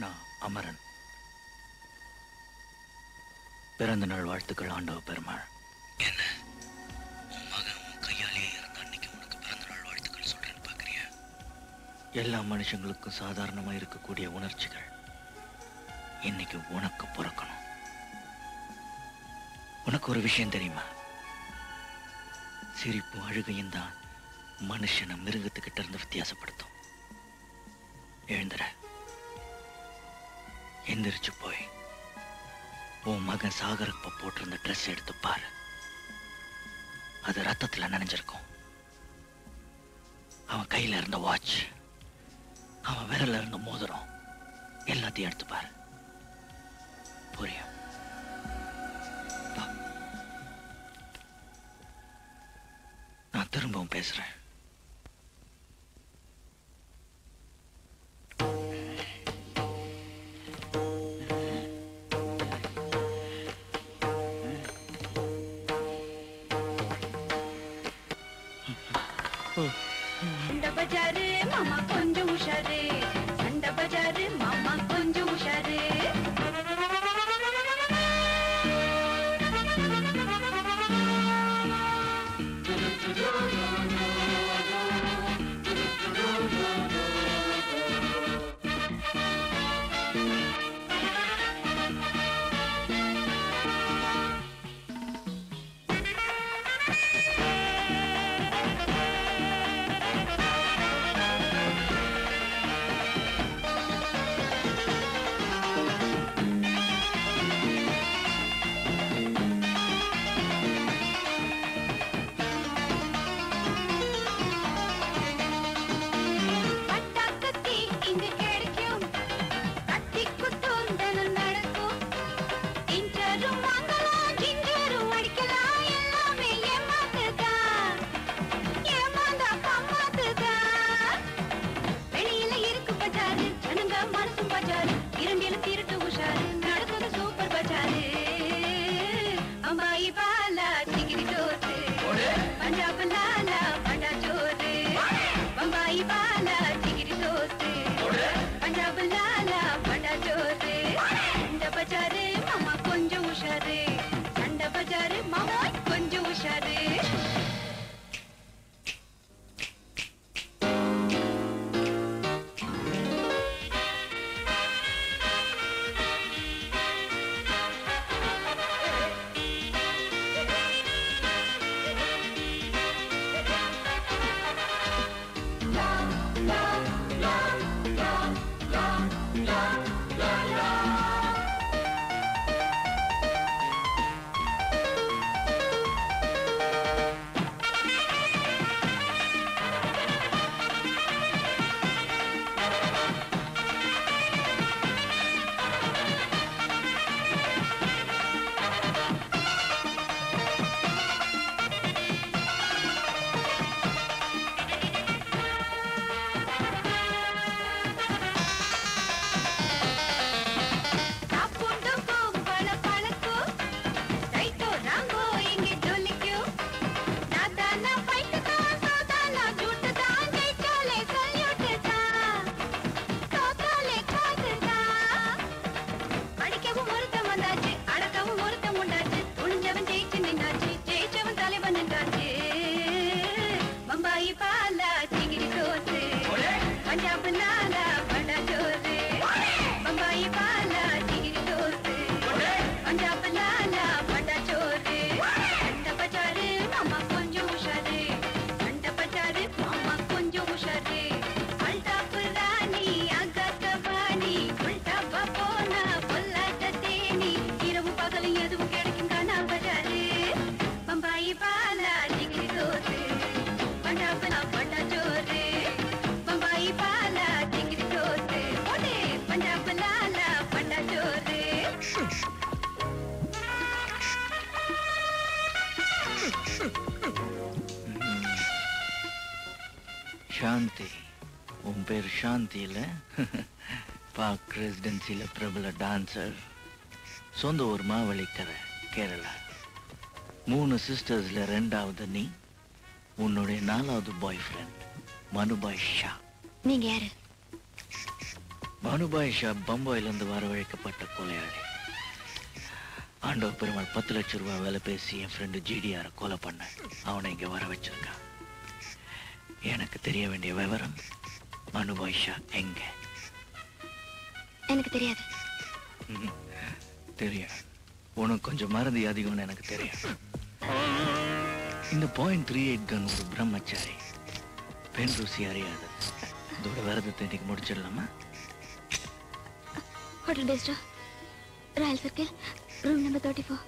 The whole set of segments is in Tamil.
நான் அமரன் பிறந்த நாள் வாழ்த்துக்கள் ஆண்டவ பெருமாள் என்ன உன் மகன் உன் கையாலேயே இறந்த அன்னைக்கு உனக்கு பிறந்த நாள் வாழ்த்துக்கள் சொல்றேன்னு பாக்குறியா எல்லா மனுஷங்களுக்கும் சாதாரணமா இருக்கக்கூடிய உணர்ச்சிகள் இன்னைக்கு உனக்கு பிறக்கணும் உனக்கு ஒரு விஷயம் தெரியுமா சிரிப்பும் அழுகையும் தான் மனுஷனை மிருகத்துக்கிட்ட இருந்து வித்தியாசப்படுத்தும் எழுந்துற எந்திரிச்சு போய் உன் மகன் சாகரப்ப போட்டிருந்த ட்ரெஸ் எடுத்து பாரு அது ரத்தத்துல நனைஞ்சிருக்கும் அவன் கையில இருந்த வாட்ச் அவன் விரல்ல இருந்த மோதிரம் எல்லாத்தையும் எடுத்து பாரு புரியும் வா. நான் திரும்பவும் பேசுறேன் சண்டை பஜாரு மாமா கொஞ்சம் உஷாரு சண்டை பஜாரு மாமா கொஞ்சம் உஷாரு பட்டாக்கத்தி இங்கு கிடைக்கும் கத்தி குத்தும் தினம் நடக்கும் இஞ்சரும் வாங்கலாம் கிஞ்சரும் அடிக்கலாம் எல்லாமே ஏமாத்துதான் ஏமாந்தா கம்மாத்துதான் வெளியில இருக்கு பஜாரு ஜனங்க மனசும் பஜாரு இரண்டில திருட்டு உஷாரு நடக்குது சூப்பர் பஜாரு அம்மாயி பாலா சிகிரி தோத்து பஞ்சாப் லாலா பண்டா சோறு பம்பாயி பாலா சிகிரி தோத்து பஞ்சாப் லாலா பண்டா சோறு சண்டை பஜாரு மாமா கொஞ்சம் உஷாரு சண்டை பஜாரு மாமா கொஞ்சம் உஷாரு சாப்புண்டுக்கும் பல பழக்கும் ரைட்டோ ராங்கோ இங்கே ஜொலிக்கும் நாதானா ஃபைட்டு தான் சோதானா ஜூட்டு தான் ஜெயிச்சாலே சல்யூட்டு தான் தோத்தாலே காசு தான் அடிக்கவும் ஒருத்தன் வந்தாச்சு அடக்கவும் ஒருத்தன் உண்டாச்சு துணிஞ்சவன் ஜெயிச்சு நின்னாச்சு ஜெயிச்சவன் தலைவன் நின்றாச்சு பம்பாயி பாலா சிங்கிரி தோத்து பஞ்சாப் நாலா படா சோறு பம்பாயி பாலா சிங்கிரி தோத்து பஞ்சாப் லாலா படா சோறு சண்டை பஜாரு மாமா கொஞ்சம் உஷாரு சண்டை பஜாரு மாமா கொஞ்சம் உஷாரு அல்டாப்பு ராணி அகத்த வாணி உள்டாப்பா போனா பொல்லாட்ட தேனி இரவு பகலும் எதுவும் கிடைக்கும் தானா பஜாரு பம்பாயி பாலா டிகிரி தோத்து பண்டாப்பு நான் பட்டா சோறு பம்பாயி பாலா டிகிரி தோத்து போடு பஞ்சாப் லாலா பட்டா சோறு சாந்தி உன் பேர் சாந்தி இல்ல பாக் ரெசிடென்சில பிரபல டான்சர் சொந்த ஊர் மாவலிக்கரை கேரளா மூணு சிஸ்டர்ஸ்ல ரெண்டாவது நீ உன்னுடைய நாலாவது பாய் ஃப்ரெண்ட் மனுபாய் ஷா நீங்க யாரு பானுபாய் ஷா பம்பாயிலிருந்து வரவழைக்கப்பட்ட கொலையாளி ஆண்டவ பெருமாள் பத்து லட்சம் ரூபாய் வேலை பேசி என் ஃப்ரெண்டு ஜிடிஆரை கொலை பண்ண அவனை இங்க வர வச்சிருக்கான் எனக்கு தெரிய வேண்டிய விவரம் மனுபாய் ஷா எங்க எனக்கு தெரியாது ம், தெரியும் உனக்கு கொஞ்சம் மறதி அதிகம்னு எனக்கு தெரியும் இந்த பாயிண்ட் த்ரீ எயிட் கன் ஒரு பிரம்மச்சாரி பெண் ருசி அறியாது இதோட விரதத்தை இன்னைக்கு முடிச்சிடலாமா ஹோட்டல் பேஸ்டா royal circle room number thirty four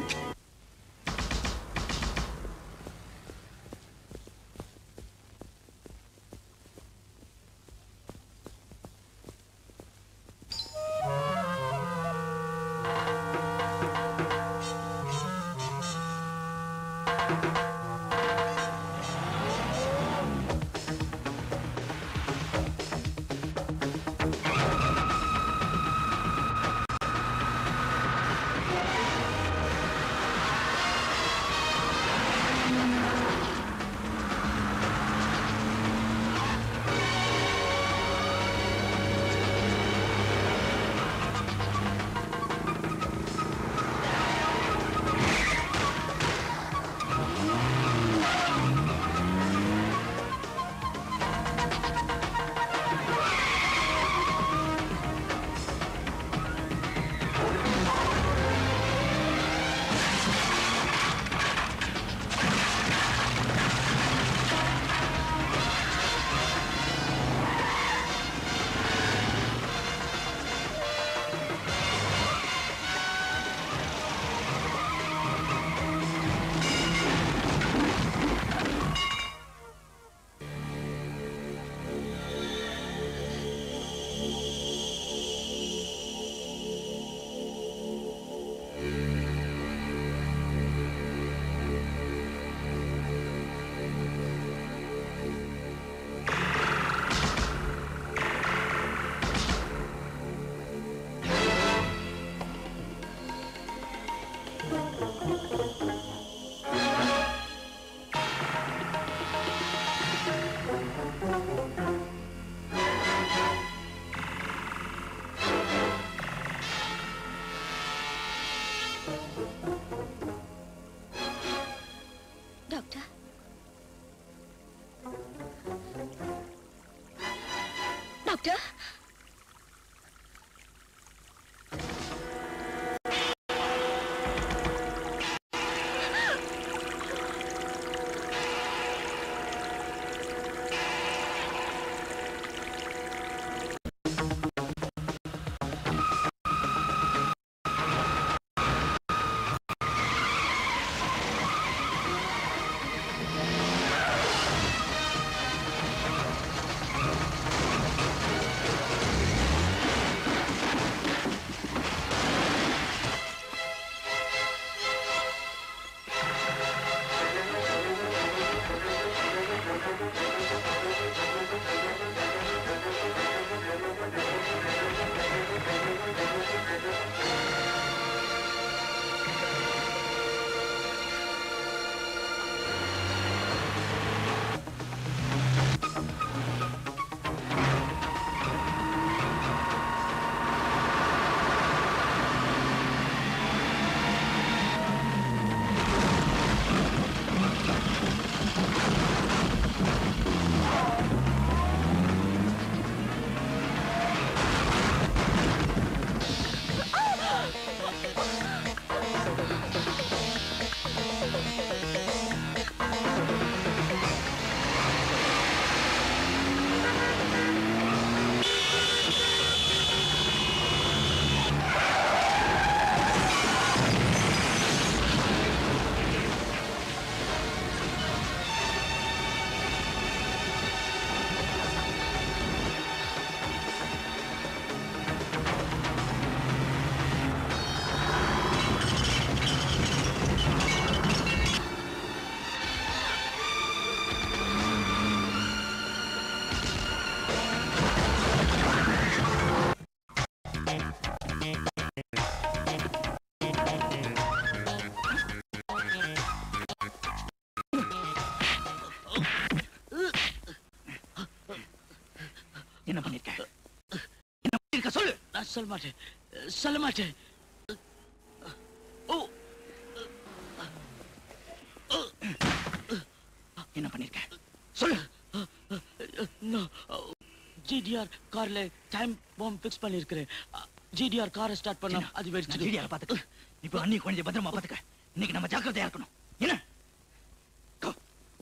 doctor doctor பண்ணிருக்க சொல்லு நான் சொல்ல மாட்டேன் சொல்ல மாட்டேன் ஓ என்ன பண்ணிருக்க சொல்லு ஜிடிஆர் கார்ல டைம் பாம்பு ஃபிக்ஸ் பண்ணிருக்கிறேன் ஜிடிஆர் காரை ஸ்டார்ட் பண்ணா அது வெடிச்சிடு ஜிடிஆர் பாத்துக்க இப்போ அண்ணி கொஞ்சம் பத்திரமா பாத்துக்க இன்னைக்கு நம்ம ஜாக்கிரதையா இருக்கணும் என்ன Go.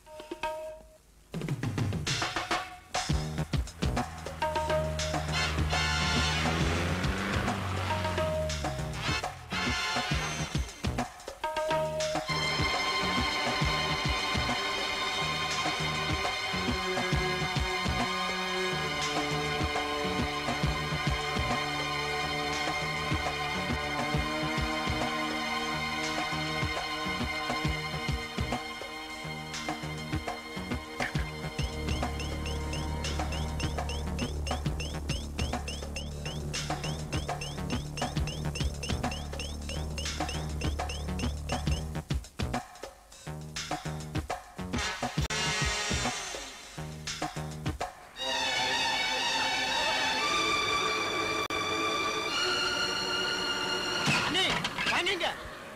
அண்ணே வாங்கிங்க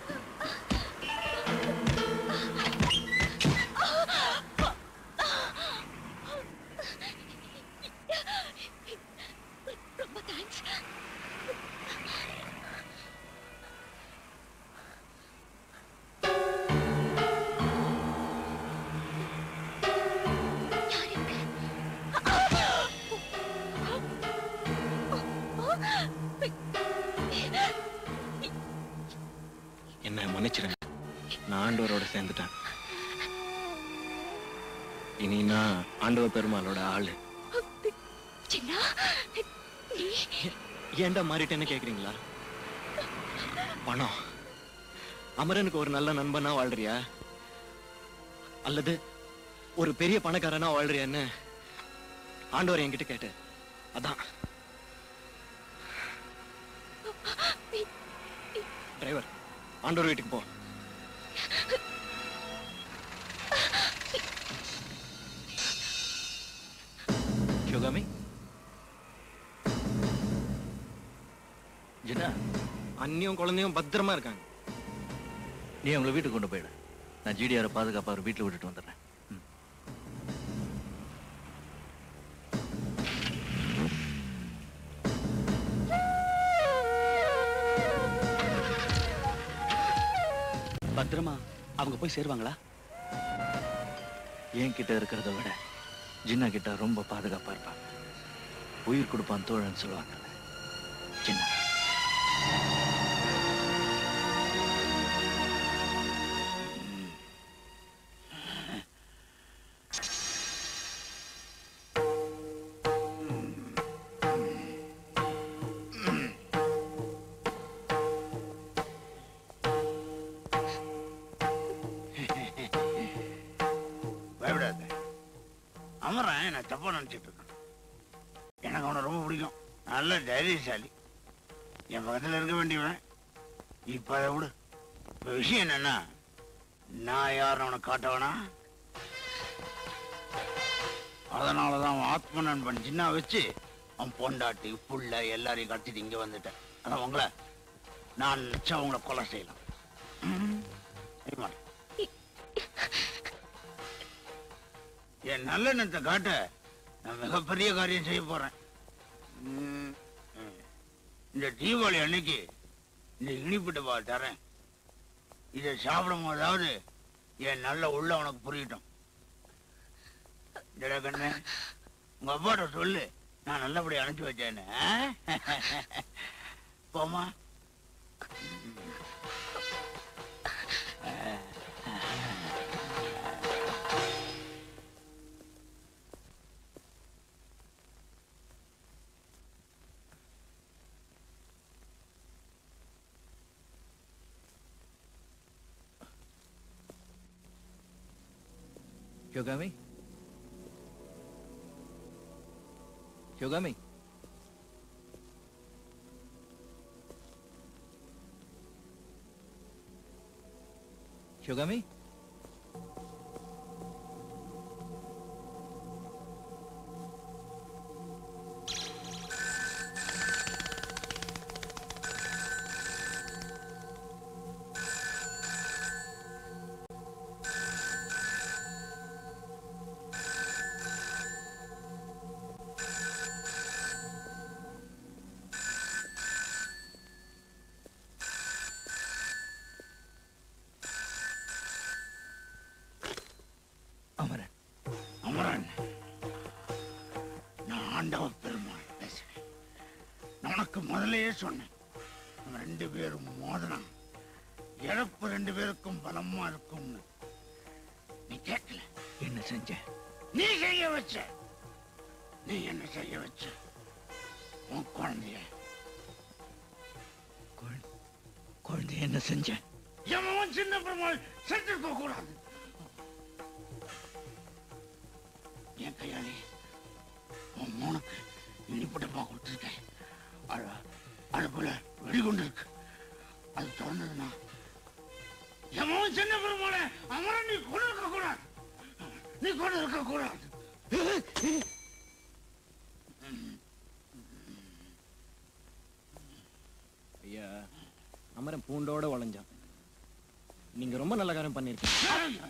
ரொம்ப தேங்க்ஸ் என்ன மன்னிச்சிருங்க நான் ஆண்டவரோட சேர்ந்துட்டேன் இனி நான் ஆண்டவர் பெருமாளோட ஆளு சின்னா நீ ஏன்டா மாறிட்டேன்னு கேக்குறீங்களா பணம் அமரனுக்கு ஒரு நல்ல நண்பனா வாழ்றியா அல்லது ஒரு பெரிய பணக்காரனா வாழ்றியான்னு ஆண்டவர் என்கிட்ட கேட்டு அதான் டிரைவர் ஆண்டவர் வீட்டுக்கு போ சிவகாமி ஜின்னா அண்ணியும் குழந்தையும் பத்திரமா இருக்காங்க நீ அவங்களை வீட்டுக்கு கொண்டு போயிடு நான் ஜிடிஆரை பாதுகாப்பா அவர் வீட்டுல விட்டுட்டு வந்துடுறேன் ம். பத்திரமா அவங்க போய் சேருவாங்களா என் கிட்ட இருக்கிறத விட ஜின்னா கிட்ட ரொம்ப பாதுகாப்பா இருப்பாங்க உயிர் கொடுப்பான் தோழன் சொல்லுவாங்கல்ல ஜின்னா பயப்படாத அமரன் என்ன தப்பா நினைச்சிட்டு இருக்கான் எனக்கு அவனை ரொம்ப பிடிக்கும் நல்ல தைரியசாலி என் பக்கத்துல இருக்க வேண்டியவன் இப்ப அதை விடு இப்ப விஷயம் என்னன்னா நான் யாரும் அவனை காட்டவனா அதனாலதான் அவன் ஆத்ம நண்பன் சின்ன வச்சு அவன் பொண்டாட்டி புள்ள எல்லாரையும் கடத்திட்டு இங்க வந்துட்டேன் அதான் உங்களை நான் நினைச்சா அவங்கள கொலை செய்யலாம் ம், செய்ய மாட்டேன். என் நல்லெண்ணத்தை காட்ட நான் மிகப்பெரிய காரியம் செய்ய போறேன் ம், ம். இந்த தீபாவளி அன்னைக்கு இந்த இனிப்பிட்டு பா தரேன் இதை சாப்பிடும் போதாவது என் நல்ல உள்ள உனக்கு புரியட்டும் ஜடா கண்ணு உங்க அப்பாட்ட சொல்லு நான் நல்லபடி அனுப்பிச்சு வச்சேன்னு ஆ? போமா சிவகாமி சிவகாமி சிவகாமி முதல்லயே சொன்னேன் நம்ம ரெண்டு பேரும் மோதனா இழப்பு ரெண்டு பேருக்கும் பலமா இருக்கும்னு நீ கேட்கல என்ன செஞ்ச நீ செய்ய வச்ச நீ என்ன செய்ய வச்ச உன் குழந்தைய குழ- குழந்தை என்ன செஞ்ச எவன் சின்ன பெருமாள் செத்துருக்க கூடாது என் கையாளி உன் மூணுக்கு இனிப்பட்டமா கொடுத்துருக்கேன் அழ அடுப்புல வெடிகுண்டு இருக்கு அது திறந்ததுன்னா எவன் சின்ன பெருமாள அவனை நீ கொண்டு இருக்க கூடாது நீ கொண்டு இருக்க கூடாது ஐயா அமரன் பூண்டோட உழைஞ்சான் நீங்க ரொம்ப நல்ல காரியம் பண்ணிருக்கீங்க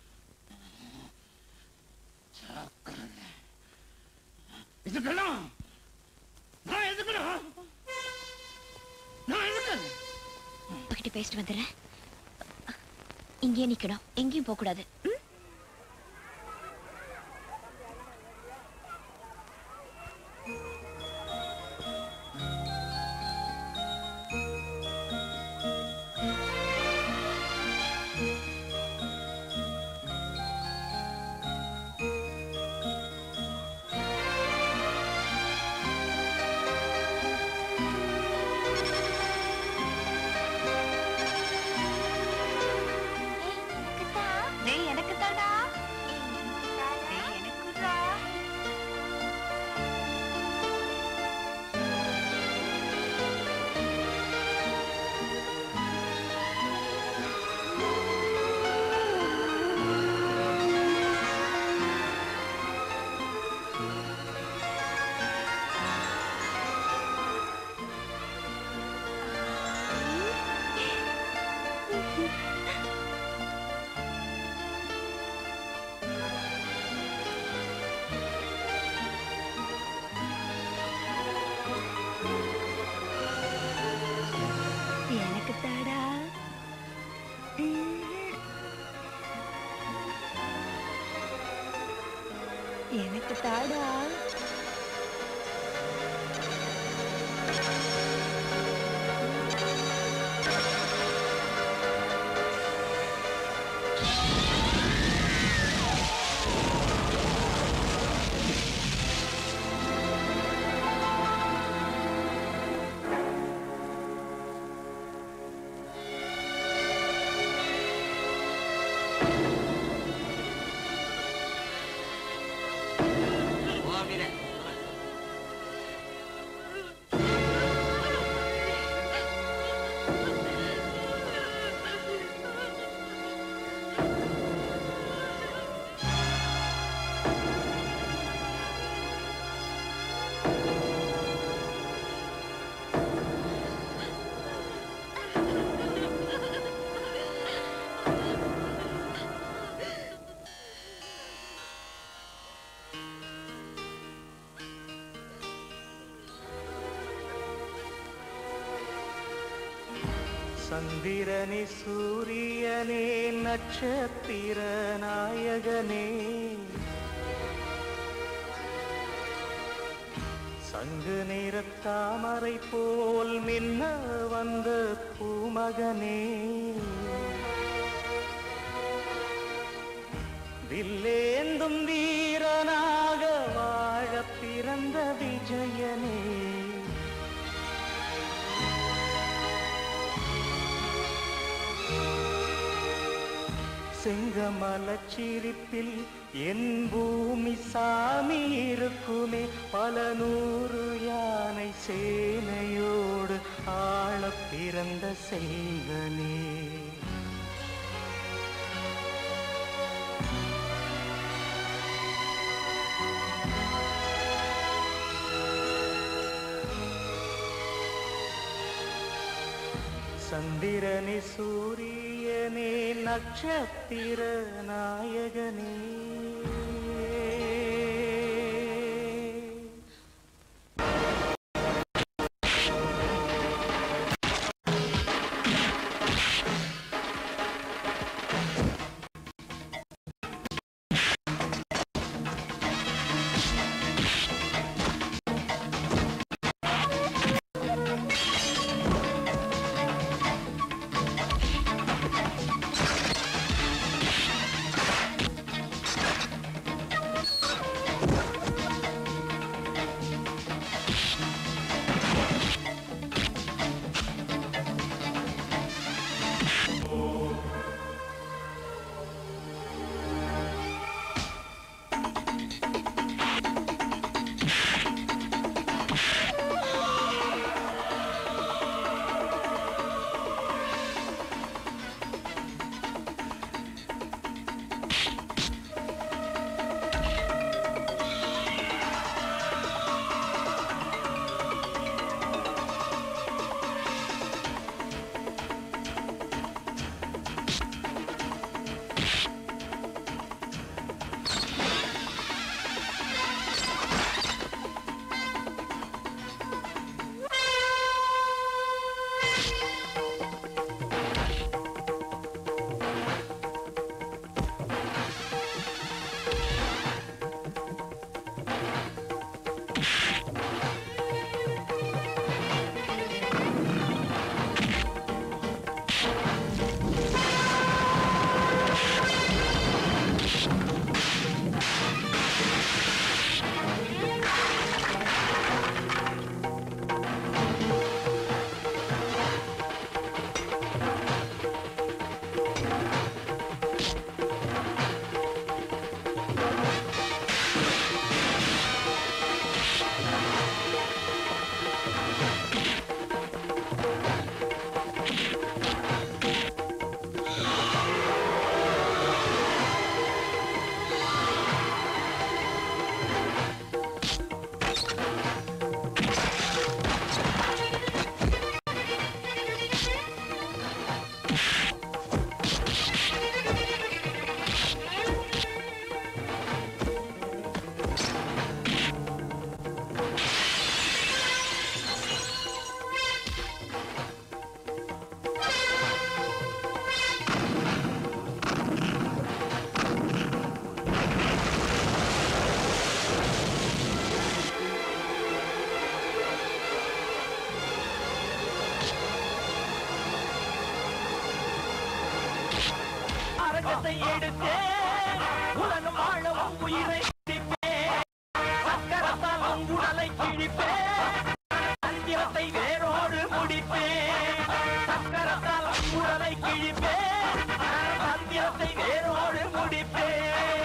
இதுக்கெல்லாம் நான் எதுக்கணும் நான் எதுக்கு உங்ககிட்ட பேசிட்டு வந்துடுறேன் இங்கேயே நிக்கணும் எங்கேயும் போக கூடாது ம்? டேய் எனக்கு தாடா டேய் எனக்குடா எனக்கு தாடா எனக்கு தாடா சந்திரனே சூரியனே நட்சத்திர நாயகனே சங்கு நிற தாமரை போல் மின்ன வந்த பூமகனே வில்லேந்தும் வீரனாக வாழ பிறந்த விஜயனே செங்கமலச் சிரிப்பில் என் பூமி சாமி இருக்குமே பல நூறு யானை சேனையோடு ஆள பிறந்த செல்வனே சந்திரனே சூரியனே நட்சத்திர நாயகனே ஆ விஷத்தை எடுத்தேன் உலகம் வாழ உன் உயிரை குடிப்பேன் சக்கரத்தால் உன் உடலை கிழிப்பேன் தந்திரத்தை வேரோடு முடிப்பேன் சக்கரத்தால் உன் உடலை கிழிப்பேன் தந்திரத்தை வேரோடு முடிப்பேன்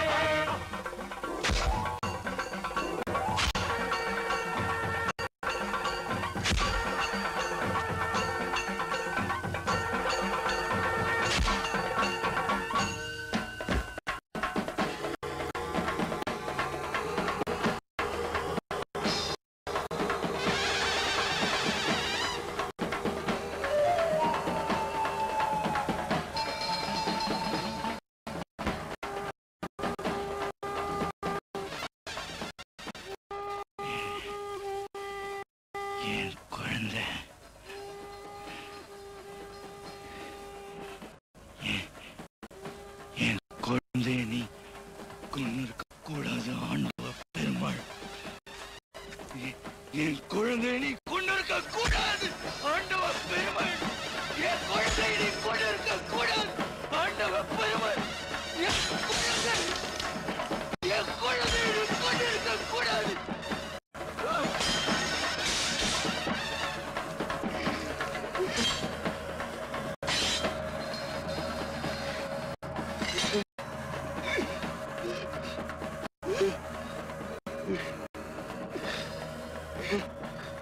என் குழந்தை என்- என் குழந்தைய நீ கொண்டிருக்க கூடாது ஆண்டவ பெருமாள் என்- என் குழந்தைய நீ கொண்டிருக்க கூடாது ஆண்டவ